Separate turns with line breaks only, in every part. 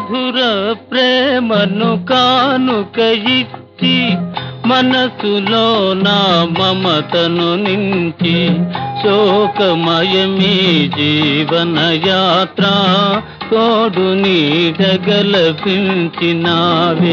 మధుర ప్రేమను కానుక ఇచ్చి మనసులో నా మమతను నించి శోకమయమీ జీవన యాత్ర తోడు నీడగలపించినావే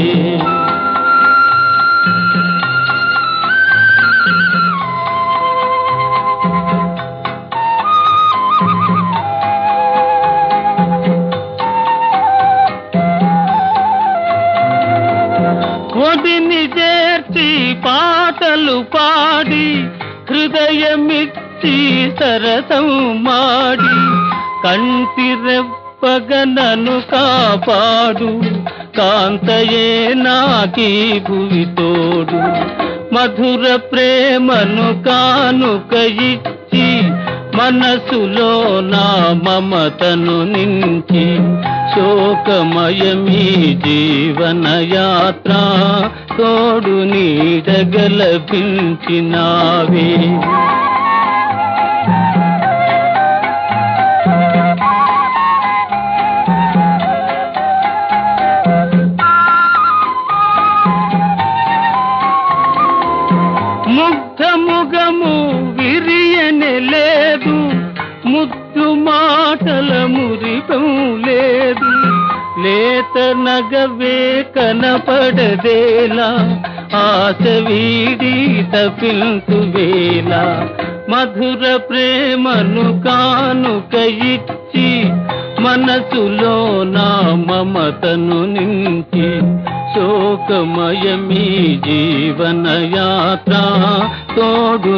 ఒడిని చేర్చి పాటలు పాడి హృదయమిచ్చి సరసం మాడి కంటి రెప్పగనను కాపాడు కాంతయే నాకీ భువి తోడు మధుర ప్రేమను కానుక ఇచ్చి మనసులో నా మమతను నించి శోకమయమీ జీవన యాత్ర తోడు నీడగలపించినావే ముగ్ధముగము విరియనే లేదు ముద్దు మాటల మురిపం లేదు లేత నగవే కనపడదేలా ఆశ వీడి తపిల్తు వేళ మధుర ప్రేమను కానుక ఇచ్చి మనసులో నా మమతను నించి శోకమయమీ జీవన యాత్ర తోడు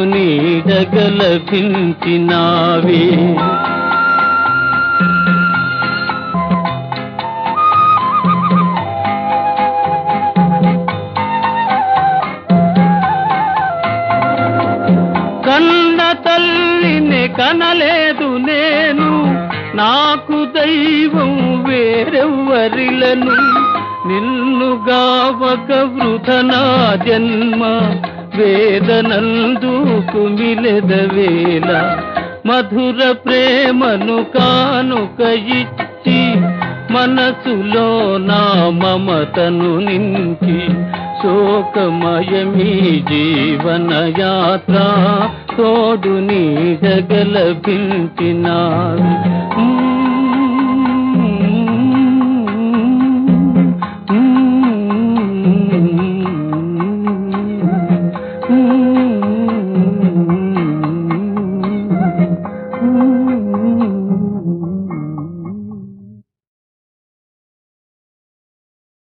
నీడగలపించినావే కన్న తల్లిని కనలేదు నేను నాకు దైవం వేరెవ్వరిలను నిన్నుగావక వృధనా జన్మ వేదనందుకు మిలెదవేళ మధుర ప్రేమను కానుక ఇచ్చి మనసులో నా మమతను నించి శోకమయమీ జీవన యాత్ర తోడు నీడగలపించినావి